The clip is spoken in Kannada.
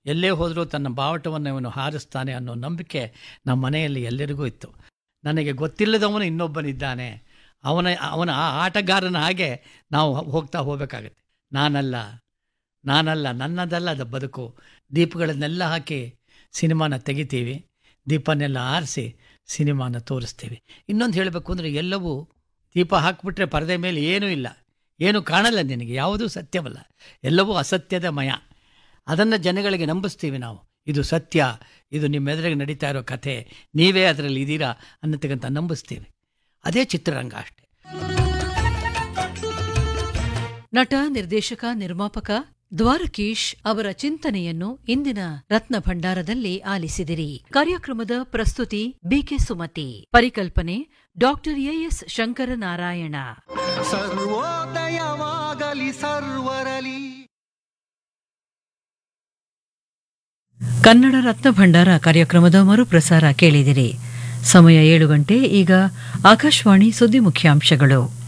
ಎಲ್ಲೇ ಹೋದರೂ ತನ್ನ ಬಾವಟವನ್ನು ಇವನು ಹಾರಿಸ್ತಾನೆ ಅನ್ನೋ ನಂಬಿಕೆ ನಮ್ಮ ಮನೆಯಲ್ಲಿ ಎಲ್ಲರಿಗೂ ಇತ್ತು ನನಗೆ ಗೊತ್ತಿಲ್ಲದವನು ಇನ್ನೊಬ್ಬನಿದ್ದಾನೆ ಅವನ ಅವನ ಆ ಆಟಗಾರನ ಹಾಗೆ ನಾವು ಹೋಗ್ತಾ ಹೋಗಬೇಕಾಗತ್ತೆ ನಾನಲ್ಲ ನಾನಲ್ಲ ನನ್ನದಲ್ಲ ಅದು ಬದುಕು ದೀಪಗಳನ್ನೆಲ್ಲ ಹಾಕಿ ಸಿನಿಮಾನ ತೆಗಿತೀವಿ ದೀಪನೆಲ್ಲ ಆರಿಸಿ ಸಿನಿಮಾನ ತೋರಿಸ್ತೀವಿ ಇನ್ನೊಂದು ಹೇಳಬೇಕು ಅಂದರೆ ಎಲ್ಲವೂ ದೀಪ ಹಾಕಿಬಿಟ್ರೆ ಪರದೆ ಮೇಲೆ ಏನೂ ಇಲ್ಲ ಏನು ಕಾಣಲ್ಲ ನಿನಗೆ ಯಾವುದೂ ಸತ್ಯವಲ್ಲ ಎಲ್ಲವೂ ಅಸತ್ಯದ ಮಯ ಅದನ್ನು ಜನಗಳಿಗೆ ನಂಬಿಸ್ತೀವಿ ನಾವು ಇದು ಸತ್ಯ ಇದು ನಿಮ್ಮ ಎದುರಿಗೆ ನಡೀತಾ ಇರೋ ಕಥೆ ನೀವೇ ಅದರಲ್ಲಿ ಇದ್ದೀರಾ ಅನ್ನತಕ್ಕಂಥ ನಂಬಿಸ್ತೀವಿ ಅದೇ ಚಿತ್ರರಂಗ ಅಷ್ಟೆ ನಟ ನಿರ್ದೇಶಕ ನಿರ್ಮಾಪಕ ದ್ವಾರಕೀಶ್ ಅವರ ಚಿಂತನೆಯನ್ನು ಇಂದಿನ ರತ್ನ ಭಂಡಾರದಲ್ಲಿ ಆಲಿಸಿದಿರಿ ಕಾರ್ಯಕ್ರಮದ ಪ್ರಸ್ತುತಿ ಬಿಕೆ ಸುಮತಿ ಪರಿಕಲ್ಪನೆ ಡಾಕ್ಟರ್ ಎಎಸ್ ಶಂಕರನಾರಾಯಣ ಸರ್ವೋದಯವಾಗಲಿ ಸರ್ವರಲಿ ಕನ್ನಡ ರತ್ನ ಭಂಡಾರ ಕಾರ್ಯಕ್ರಮದ ಮರುಪ್ರಸಾರ ಕೇಳಿದಿರಿ ಸಮಯ ಏಳು ಗಂಟೆ ಈಗ ಆಕಾಶವಾಣಿ ಸುದ್ದಿ ಮುಖ್ಯಾಂಶಗಳು